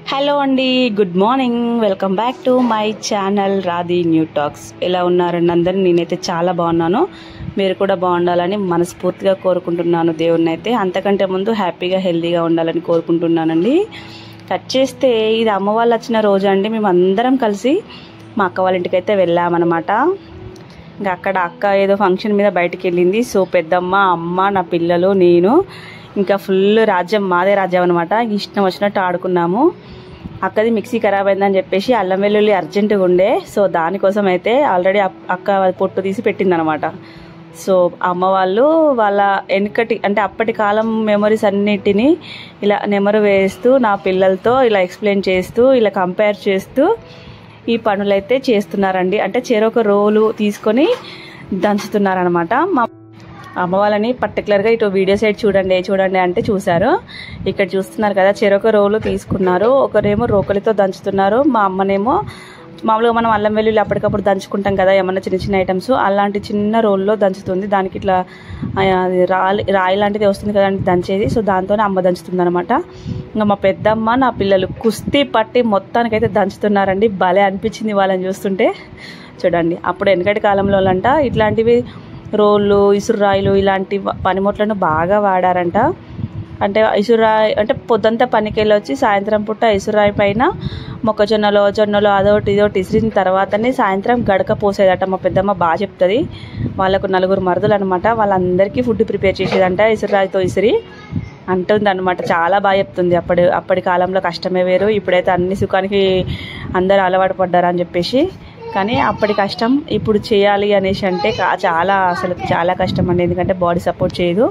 hello అండి good morning welcome back to my channel Radhi new talks ఎలా ఉన్నారండి అందరూ నేనైతే చాలా బాగున్నాను మీరు కూడా బాగుండాలని మనస్ఫూర్తిగా కోరుకుంటున్నాను దేవుణ్ణి అయితే అంతకంటే ముందు హ్యాపీగా హెల్తీగా ఉండాలని కోరుకుంటున్నానండి కట్ చేస్తే ఇది అమ్మ వాళ్ళు వచ్చిన రోజు అండి మేము అందరం కలిసి మా అక్క వాళ్ళ ఇంటికి అయితే వెళ్ళామన్నమాట ఇంకా అక్కడ అక్క ఏదో ఫంక్షన్ మీద బయటికి వెళ్ళింది సో పెద్దమ్మ అమ్మ నా పిల్లలు నేను ఇంకా ఫుల్ రాజ్యం మాదే రాజ్యం అనమాట ఇష్టం వచ్చినట్టు ఆడుకున్నాము అక్కది మిక్సీ ఖరాబ్ అయిందని చెప్పేసి అల్లం వెల్లుల్లి అర్జెంటుగా ఉండే సో దానికోసం అయితే ఆల్రెడీ అక్క పొట్టు తీసి పెట్టిందనమాట సో అమ్మ వాళ్ళు వాళ్ళ వెనకటి అంటే అప్పటి కాలం మెమరీస్ అన్నిటినీ ఇలా నెమరు వేస్తూ నా పిల్లలతో ఇలా ఎక్స్ప్లెయిన్ చేస్తూ ఇలా కంపేర్ చేస్తూ ఈ పనులైతే చేస్తున్నారండి అంటే చెరొక రోలు తీసుకొని దంచుతున్నారనమాట మా అమ్మ వాళ్ళని పర్టికులర్గా ఇటు వీడియో సైడ్ చూడండి చూడండి అంటే చూశారు ఇక్కడ చూస్తున్నారు కదా చెరొక రోలు తీసుకున్నారు ఒకరేమో రోకలితో దంచుతున్నారు మా అమ్మనేమో మామూలుగా మనం అల్లం వెల్లుల్లి అప్పటికప్పుడు దంచుకుంటాం కదా ఏమన్నా చిన్న చిన్న ఐటమ్స్ అలాంటి చిన్న రోల్లో దంచుతుంది దానికి ఇట్లా ఆ, అది రాయి రాయి లాంటిది వస్తుంది కదండి దంచేది సో దాంతోనే అమ్మ దంచుతుంది అనమాట ఇంకా మా పెద్దమ్మ నా పిల్లలు కుస్తీ పట్టి మొత్తానికైతే దంచుతున్నారండి భలే అనిపించింది వాళ్ళని చూస్తుంటే చూడండి అప్పుడు వెనకటి కాలంలో అంట ఇట్లాంటివి రోళ్ళు ఇసురాయిలు ఇలాంటి వ- పనిముట్లను బాగా వాడారంట అంటే ఇసురాయి అంటే పొద్దంతా పనికి వెళ్ళొచ్చి సాయంత్రం పూట ఇసురాయి పైన మొక్కజొన్నలో జొన్నలో అదొకటి ఇదొకటి ఇసిరిన తర్వాతనే సాయంత్రం గడక పోసేదట మా పెద్దమ్మ బాగా చెప్తుంది వాళ్ళకు నలుగురు మరుదులు అనమాట వాళ్ళందరికీ ఫుడ్ ప్రిపేర్ చేసేదంట ఇసురాయితో ఇసిరి అంటుంది అనమాట చాలా బాగా చెప్తుంది అప్పటి అప్పటి కాలంలో కష్టమే వేరు ఇప్పుడైతే అన్ని సుఖానికి అందరూ అలవాటు పడ్డారు అని చెప్పేసి కానీ అప్పటి కష్టం ఇప్పుడు చేయాలి అనేసి అంటే కా- చాలా అసలు చాలా కష్టం అండి ఎందుకంటే బాడీ సపోర్ట్ చేయదు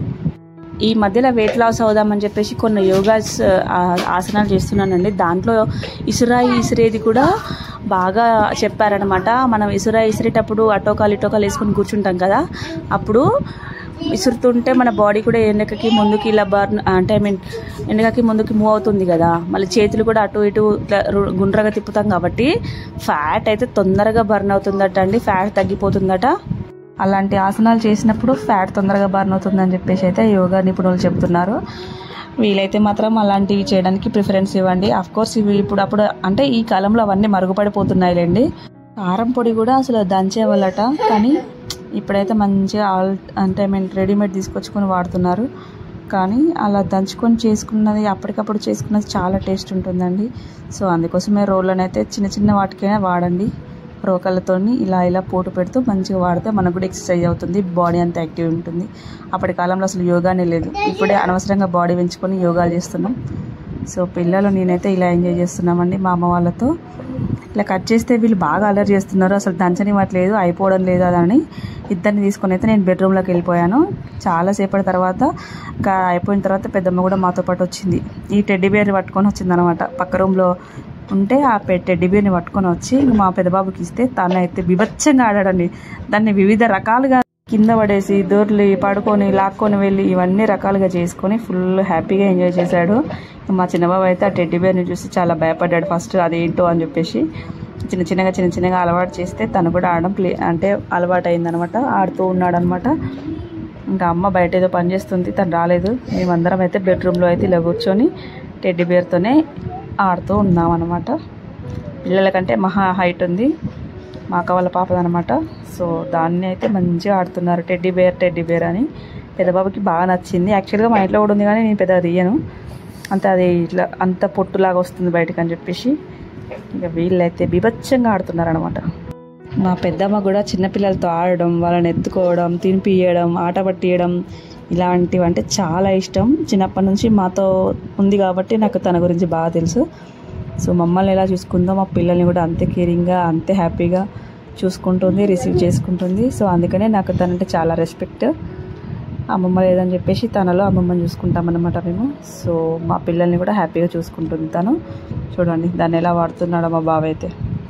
ఈ మధ్యలో వెయిట్ లాస్ అవుదామని చెప్పేసి కొన్ని యోగాస్ ఆ, ఆసనాలు చేస్తున్నానండి దాంట్లో ఇసురాయి ఇసిరేది కూడా బాగా చెప్పారనమాట మనం ఇసురాయి ఇసిరేటప్పుడు అటోకాలు ఇటోకాలు వేసుకొని కూర్చుంటాం కదా అప్పుడు విసురుతుంటే మన బాడీ కూడా వెనకకి ముందుకి ఇలా బర్న్ అంటే ఐ మీన్ వెనకకి ముందుకి మూవ్ అవుతుంది కదా మళ్ళీ చేతులు కూడా అటు ఇటు ఇట్లా రు- గుండ్రగా తిప్పుతాం కాబట్టి ఫ్యాట్ అయితే తొందరగా బర్న్ అవుతుందట అండి ఫ్యాట్ తగ్గిపోతుందట అలాంటి ఆసనాలు చేసినప్పుడు ఫ్యాట్ తొందరగా బర్న్ అవుతుందని చెప్పేసి అయితే యోగా నిపుణులు చెప్తున్నారు వీలైతే మాత్రం అలాంటివి చేయడానికి ప్రిఫరెన్స్ ఇవ్వండి అఫ్ కోర్స్ ఇవి ఇప్పుడు అప్పుడు అంటే ఈ కాలంలో అవన్నీ మరుగుపడిపోతున్నాయిలేండి కారం పొడి కూడా అసలు దంచేవాళ్ళట కానీ ఇప్పుడైతే మంచిగా ఆల్ అంటే ఐ మీన్ రెడీమేడ్ తీసుకొచ్చుకొని వాడుతున్నారు కానీ అలా దంచుకొని చేసుకున్నది అప్పటికప్పుడు చేసుకున్నది చాలా టేస్ట్ ఉంటుందండి సో అందుకోసమే రోళ్ళని అయితే చిన్న చిన్న వాటికైనా వాడండి రోకళ్ళతోని ఇలా ఇలా పోటు పెడుతూ మంచిగా వాడితే మనకు కూడా ఎక్సర్సైజ్ అవుతుంది బాడీ అంతా యాక్టివ్ ఉంటుంది అప్పటి కాలంలో అసలు యోగానే లేదు ఇప్పుడే అనవసరంగా బాడీ పెంచుకొని యోగాలు చేస్తున్నాం సో పిల్లలు నేనైతే ఇలా ఎంజాయ్ చేస్తున్నామండి మా అమ్మ వాళ్ళతో ఇలా కట్ చేస్తే వీళ్ళు బాగా అలర్ చేస్తున్నారు అసలు దంచనివ్వట్లేదు అయిపోవడం లేదు అదని ఇద్దరిని తీసుకొని అయితే నేను బెడ్రూమ్లోకి వెళ్ళిపోయాను చాలాసేపటి తర్వాత ఇంకా అయిపోయిన తర్వాత పెద్దమ్మ కూడా మాతో పాటు వచ్చింది ఈ టెడ్డీ బేర్ని పట్టుకొని వచ్చిందనమాట పక్క రూమ్లో ఉంటే ఆ పె టెడ్డీ బేర్ని పట్టుకొని వచ్చి ఇంక మా పెద్దబాబుకి ఇస్తే తను అయితే బిభత్సంగా ఆడాడండి దాన్ని వివిధ రకాలుగా కింద పడేసి దూర్లి పడుకొని లాక్కొని వెళ్ళి ఇవన్నీ రకాలుగా చేసుకొని ఫుల్ హ్యాపీగా ఎంజాయ్ చేశాడు మా చిన్నబాబు అయితే ఆ టెడ్డీ బేర్ని చూసి చాలా భయపడ్డాడు ఫస్ట్ అదేంటో అని చెప్పేసి చిన్న చిన్నగా చిన్న చిన్నగా అలవాటు చేస్తే తను కూడా ఆడడం ప్లే అంటే అలవాటు అయిందనమాట ఆడుతూ ఉన్నాడు అనమాట ఇంకా అమ్మ బయట ఏదో పని చేస్తుంది తను రాలేదు మేమందరం అయితే బెడ్రూమ్లో అయితే ఇలా కూర్చొని టెడ్డీ బేర్తోనే ఆడుతూ ఉన్నాం అనమాట పిల్లలకంటే మహా హైట్ ఉంది మా అక్క వాళ్ళ పాపదనమాట సో దాన్ని అయితే మంచిగా ఆడుతున్నారు టెడ్డీ బేర్ టెడ్డీ బేర్ అని పెద్దబాబుకి బాగా నచ్చింది యాక్చువల్గా మా ఇంట్లో కూడా ఉంది కానీ నేను పెద్దగా తీయను అంత అది ఇట్లా అంత పొట్టులాగా వస్తుంది బయటకు అని చెప్పేసి ఇంకా వీళ్ళైతే బీభత్సంగా ఆడుతున్నారు అనమాట మా పెద్దమ్మ కూడా చిన్నపిల్లలతో ఆడడం వాళ్ళని ఎత్తుకోవడం తినిపియడం ఆట పట్టియడం ఇలాంటివి అంటే చాలా ఇష్టం చిన్నప్పటి నుంచి మాతో ఉంది కాబట్టి నాకు తన గురించి బాగా తెలుసు సో మమ్మల్ని ఎలా చూసుకుందో మా పిల్లల్ని కూడా అంతే కేరింగ్గా అంతే హ్యాపీగా చూసుకుంటుంది రిసీవ్ చేసుకుంటుంది సో అందుకనే నాకు తనంటే చాలా రెస్పెక్ట్ అమ్మమ్మ లేదని చెప్పేసి తనలో అమ్మమ్మని చూసుకుంటామన్నమాట మేము సో మా పిల్లల్ని కూడా హ్యాపీగా చూసుకుంటుంది తను చూడండి దాన్ని ఎలా వాడుతున్నాడో మా బావ అయితే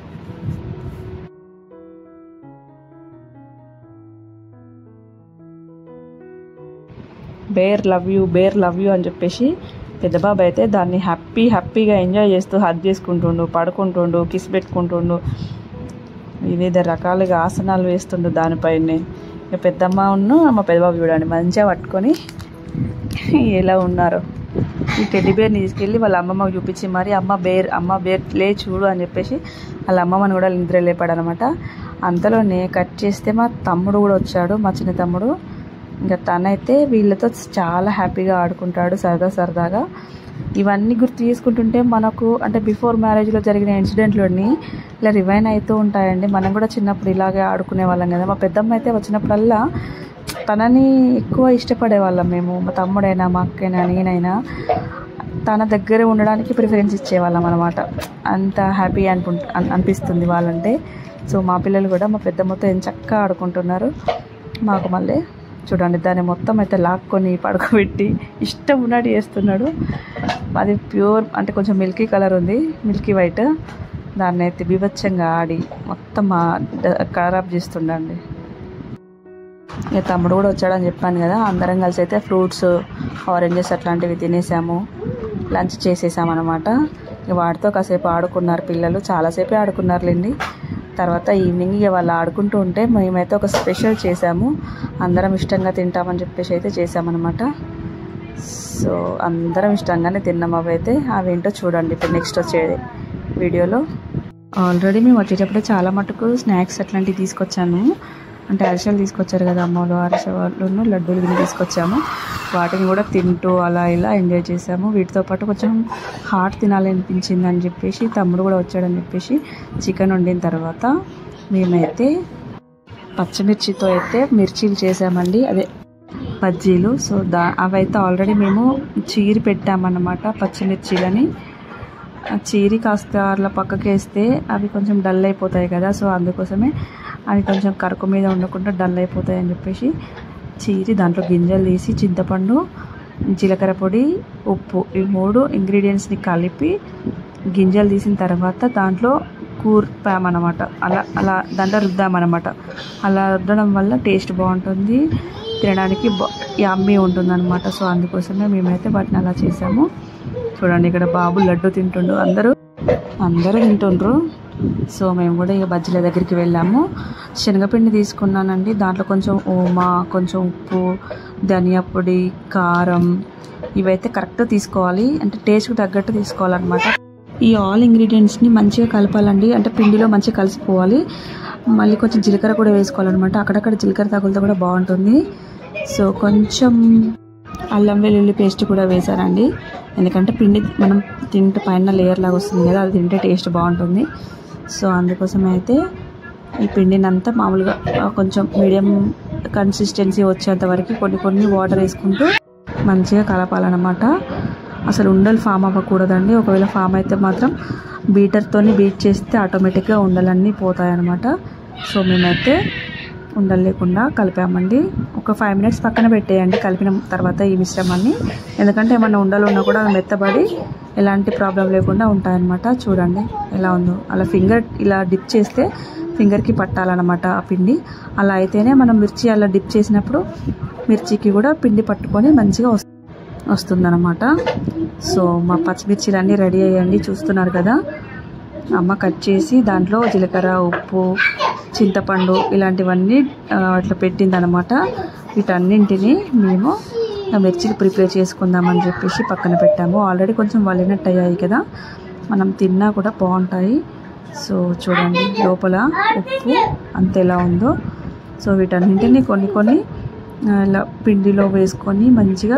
bear love you bear love you అని చెప్పేసి పెద్ద బాబు అయితే దాన్ని హ్యాపీ హ్యాపీగా ఎంజాయ్ చేస్తూ హగ్ చేసుకుంటుండు పడుకుంటుండు కిస్ పెట్టుకుంటుండు వివిధ రకాలుగా ఆసనాలు వేస్తుండు దానిపైనే ఇక పెద్దమ్మ ఉన్ను మా పెద్దబాబు చూడండి మంచిగా పట్టుకొని ఎలా ఉన్నారు ఈ టెడ్డి బేర్ని తీసుకెళ్ళి వాళ్ళ అమ్మమ్మకు చూపించి మరి అమ్మ బేర్ అమ్మ బేర్ లే చూడు అని చెప్పేసి వాళ్ళ అమ్మమ్మని కూడా నిద్ర లేపాడు అనమాట అంతలోనే కట్ చేస్తే మా తమ్ముడు కూడా వచ్చాడు మా చిన్న తమ్ముడు ఇంకా తనైతే వీళ్ళతో చాలా హ్యాపీగా ఆడుకుంటాడు సరదా సరదాగా ఇవన్నీ గుర్తు చేసుకుంటుంటే మనకు అంటే బిఫోర్ మ్యారేజ్లో జరిగిన ఇన్సిడెంట్లోని ఇలా రివైన్ అవుతూ ఉంటాయండి మనం కూడా చిన్నప్పుడు ఇలాగే ఆడుకునే వాళ్ళం కదా మా పెద్దమ్మ అయితే వచ్చినప్పుడల్లా తనని ఎక్కువ ఇష్టపడే వాళ్ళం మేము మా తమ్ముడైనా మా అక్కైనా నేనైనా తన దగ్గర ఉండడానికి ప్రిఫరెన్స్ ఇచ్చేవాళ్ళం అనమాట అంత హ్యాపీ అనుకుంట అన్- అనిపిస్తుంది వాళ్ళంటే సో మా పిల్లలు కూడా మా పెద్దమ్మతో ఏం చక్కగా ఆడుకుంటున్నారు మాకు మళ్ళీ చూడండి దాన్ని మొత్తం అయితే లాక్కొని పడుకోబెట్టి ఇష్టం ఉన్నట్టు చేస్తున్నాడు అది ప్యూర్ అంటే కొంచెం మిల్కీ కలర్ ఉంది మిల్కీ వైట్ దాన్ని అయితే బీభత్సంగా ఆడి మొత్తం ఖరాబ్ చేస్తుండండి ఇక తమ్ముడు కూడా వచ్చాడని చెప్పాను కదా అందరం కలిసి అయితే ఫ్రూట్స్ ఆరెంజెస్ అట్లాంటివి తినేసాము లంచ్ చేసేసాం అనమాట ఇక వాటితో కాసేపు ఆడుకున్నారు పిల్లలు చాలాసేపే ఆడుకున్నారులేండి తర్వాత ఈవినింగ్ ఇక వాళ్ళు ఆడుకుంటూ ఉంటే మేమైతే ఒక స్పెషల్ చేసాము అందరం ఇష్టంగా తింటామని చెప్పేసి అయితే చేసామన్నమాట సో అందరం ఇష్టంగానే తిన్నాం అవి అయితే అవేంటో చూడండి ఇప్పుడు నెక్స్ట్ వచ్చే వీడియోలో ఆల్రెడీ మేము వచ్చేటప్పుడే చాలా మటుకు స్నాక్స్ అట్లాంటివి తీసుకొచ్చాను అంటే అరిసెలు తీసుకొచ్చారు కదా అమ్మలు అరిసె వాళ్ళు లడ్డూలు గిన్నె తీసుకొచ్చాము వాటిని కూడా తింటూ అలా ఇలా ఎంజాయ్ చేసాము వీటితో పాటు కొంచెం హాట్ తినాలనిపించింది అని చెప్పేసి తమ్ముడు కూడా వచ్చాడని చెప్పేసి చికెన్ వండిన తర్వాత మేమైతే పచ్చిమిర్చితో అయితే మిర్చీలు చేసామండి అదే బజ్జీలు సో దా అవైతే ఆల్రెడీ మేము చీరి పెట్టామన్నమాట పచ్చిమిర్చీలని ఆ చీరి కాస్త అట్లా పక్కకి వేస్తే అవి కొంచెం డల్ అయిపోతాయి కదా సో అందుకోసమే అవి కొంచెం కరుకు మీద ఉండకుండా డల్ అయిపోతాయి అని చెప్పేసి చీరి దాంట్లో గింజలు తీసి చింతపండు జీలకర్ర పొడి ఉప్పు ఈ మూడు ఇంగ్రీడియంట్స్ని కలిపి గింజలు తీసిన తర్వాత దాంట్లో కూర్పామన్నమాట అలా అలా దాంట్లో రుద్దామన్నమాట అలా రుద్దడం వల్ల టేస్ట్ బాగుంటుంది తినడానికి బా యమ్మీ ఉంటుంది అనమాట సో అందుకోసమే మేమైతే వాటిని అలా చేసాము చూడండి ఇక్కడ బాబు లడ్డు తింటుండు అందరూ అందరూ తింటుండ్రు సో మేము కూడా ఇక బజ్జీల దగ్గరికి వెళ్ళాము శనగపిండి తీసుకున్నానండి దాంట్లో కొంచెం ఓమా కొంచెం ఉప్పు ధనియా పొడి కారం ఇవైతే కరెక్ట్ తీసుకోవాలి అంటే టేస్ట్కి తగ్గట్టు తీసుకోవాలన్నమాట ఈ ఆల్ ఇంగ్రీడియంట్స్ని మంచిగా కలపాలండి అంటే పిండిలో మంచిగా కలిసిపోవాలి మళ్ళీ కొంచెం జీలకర్ర కూడా వేసుకోవాలన్నమాట అక్కడక్కడ జీలకర్ర తగులుతో కూడా బాగుంటుంది సో కొంచెం అల్లం వెల్లుల్లి పేస్ట్ కూడా వేసానండి ఎందుకంటే పిండి మనం తింటే పైన లేయర్ లాగా వస్తుంది కదా అది తింటే టేస్ట్ బాగుంటుంది సో అందుకోసమే అయితే ఈ పిండిని అంతా మామూలుగా ఆ, కొంచెం మీడియం కన్సిస్టెన్సీ వచ్చేంత వరకు కొన్ని కొన్ని వాటర్ వేసుకుంటూ మంచిగా కలపాలన్నమాట అసలు ఉండలు ఫామ్ అవ్వకూడదండి ఒకవేళ ఫామ్ అయితే మాత్రం బీటర్తోని బీట్ చేస్తే ఆటోమేటిక్గా ఉండలన్నీ పోతాయన్నమాట సో మేమైతే ఉండలు లేకుండా కలిపామండి ఒక ఫైవ్ మినిట్స్ పక్కన పెట్టేయండి కలిపిన తర్వాత ఈ మిశ్రమాన్ని ఎందుకంటే ఏమన్నా ఉండలు ఉన్నా కూడా అవి మెత్తబడి ఎలాంటి ప్రాబ్లం లేకుండా ఉంటాయన్నమాట చూడండి ఎలా ఉందో అలా ఫింగర్ ఇలా డిప్ చేస్తే ఫింగర్కి పట్టాలన్నమాట ఆ పిండి అలా అయితేనే మనం మిర్చి అలా డిప్ చేసినప్పుడు మిర్చికి కూడా పిండి పట్టుకొని మంచిగా వస్తుంది వస్తుందన్నమాట సో మా పచ్చిమిర్చిలు అన్నీ రెడీ అయ్యండి చూస్తున్నారు కదా అమ్మ కట్ చేసి దాంట్లో జీలకర్ర ఉప్పు చింతపండు ఇలాంటివన్నీ ఆ, అట్లా పెట్టిందనమాట వీటన్నింటినీ మేము ఆ మిర్చిలు ప్రిపేర్ చేసుకుందామని చెప్పేసి పక్కన పెట్టాము ఆల్రెడీ కొంచెం వలినట్టు అయ్యాయి కదా మనం తిన్నా కూడా బాగుంటాయి సో చూడండి లోపల ఉప్పు అంత ఎలా ఉందో సో వీటన్నింటినీ కొన్ని కొన్ని ఆ, ఇలా పిండిలో వేసుకొని మంచిగా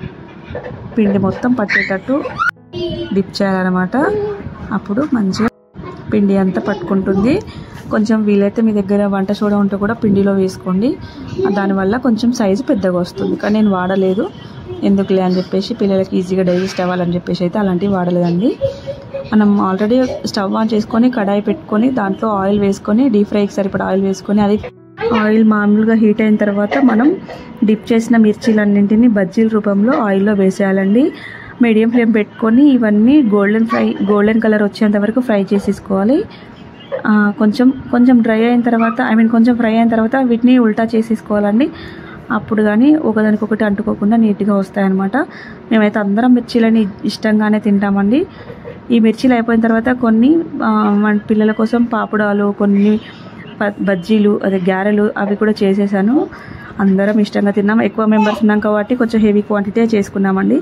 పిండి మొత్తం పట్టేటట్టు డిప్ చేయాలన్నమాట అప్పుడు మంచిగా పిండి అంతా పట్టుకుంటుంది కొంచెం వీలైతే మీ దగ్గర వంట సోడా ఉంటే కూడా పిండిలో వేసుకోండి దానివల్ల కొంచెం సైజు పెద్దగా వస్తుంది కానీ నేను వాడలేదు ఎందుకులే అని చెప్పేసి పిల్లలకి ఈజీగా డైజెస్ట్ అవ్వాలని చెప్పేసి అయితే అలాంటివి వాడలేదండి మనం ఆల్రెడీ స్టవ్ ఆన్ చేసుకొని కడాయి పెట్టుకొని దాంట్లో ఆయిల్ వేసుకొని డీప్ ఫ్రైకి సరిపడా ఆయిల్ వేసుకొని అది ఆయిల్ మామూలుగా హీట్ అయిన తర్వాత మనం డిప్ చేసిన మిర్చీలన్నింటినీ బజ్జీల రూపంలో ఆయిల్లో వేసేయాలండి మీడియం ఫ్లేమ్ పెట్టుకొని ఇవన్నీ గోల్డెన్ ఫ్రై గోల్డెన్ కలర్ వచ్చేంత వరకు ఫ్రై చేసేసుకోవాలి ఆ, కొంచెం కొంచెం డ్రై అయిన తర్వాత ఐ మీన్ కొంచెం ఫ్రై అయిన తర్వాత వీటిని ఉల్టా చేసేసుకోవాలండి అప్పుడు కానీ ఒకదానికొకటి అంటుకోకుండా నీట్గా వస్తాయన్నమాట మేమైతే అందరం మిర్చీలని ఇష్టంగానే తింటామండి ఈ మిర్చీలు అయిపోయిన తర్వాత కొన్ని ఆ, మన పిల్లల కోసం పాపుడాలు కొన్ని ప- బజ్జీలు అదే గారెలు అవి కూడా చేసేసాను అందరం ఇష్టంగా తిన్నాం ఎక్కువ మెంబర్స్ ఉన్నాం కాబట్టి కొంచెం హెవీ క్వాంటిటీ చేసుకున్నామండి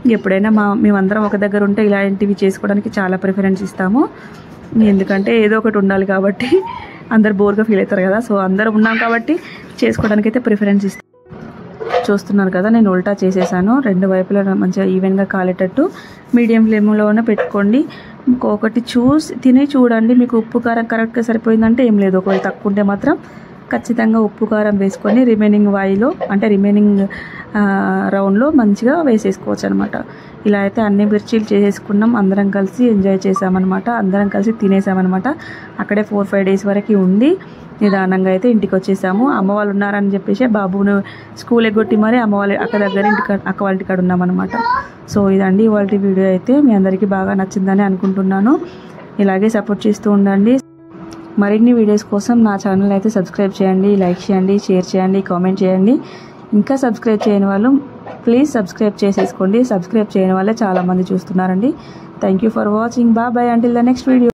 ఎప్పుడైనా మా మేమందరం ఒక దగ్గర ఉంటే ఇలాంటివి చేసుకోవడానికి చాలా ప్రిఫరెన్స్ ఇస్తాము ఎందుకంటే ఏదో ఒకటి ఉండాలి కాబట్టి అందరు బోర్గా ఫీల్ అవుతారు కదా సో అందరూ ఉన్నాం కాబట్టి చేసుకోవడానికి అయితే ప్రిఫరెన్స్ ఇస్తాం చూస్తున్నారు కదా నేను ఉల్టా చేసేసాను రెండు వైపులా మంచిగా ఈవెన్గా కాలేటట్టు మీడియం ఫ్లేమ్లోనే పెట్టుకోండి ఇంకొకటి చూసి తిని చూడండి మీకు ఉప్పు కారం కరెక్ట్గా సరిపోయిందంటే ఏం లేదు ఒకవేళ తక్కువ ఉంటే మాత్రం ఖచ్చితంగా ఉప్పు కారం వేసుకొని రిమైనింగ్ వాయిలో అంటే రిమైనింగ్ రౌండ్లో మంచిగా వేసేసుకోవచ్చు అనమాట ఇలా అయితే అన్ని మిర్చీలు చేసేసుకున్నాం అందరం కలిసి ఎంజాయ్ చేసామన్నమాట అందరం కలిసి తినేసామన్నమాట అక్కడే ఫోర్ ఫైవ్ డేస్ వరకు ఉండి నిదానంగా అయితే ఇంటికి వచ్చేసాము అమ్మ వాళ్ళు ఉన్నారని చెప్పేసి బాబును స్కూల్ ఎగ్గొట్టి మరి అమ్మ వాళ్ళ అక్క దగ్గర ఇంటి అక్క వాళ్ళ ఇంటికాడ ఉన్నామన్నమాట సో ఇదండి ఇవాళ వీడియో అయితే మీ అందరికీ బాగా నచ్చిందని అనుకుంటున్నాను ఇలాగే సపోర్ట్ చేస్తూ ఉండండి మరిన్ని వీడియోస్ కోసం నా ఛానల్ అయితే సబ్స్క్రైబ్ చేయండి లైక్ చేయండి షేర్ చేయండి కామెంట్ చేయండి ఇంకా సబ్స్క్రైబ్ చేయని వాళ్ళు ప్లీజ్ సబ్స్క్రైబ్ చేసేసుకోండి సబ్స్క్రైబ్ చేయని వాళ్ళే చాలామంది చూస్తున్నారండి థ్యాంక్ యూ ఫర్ వాచింగ్ బా bye until the next video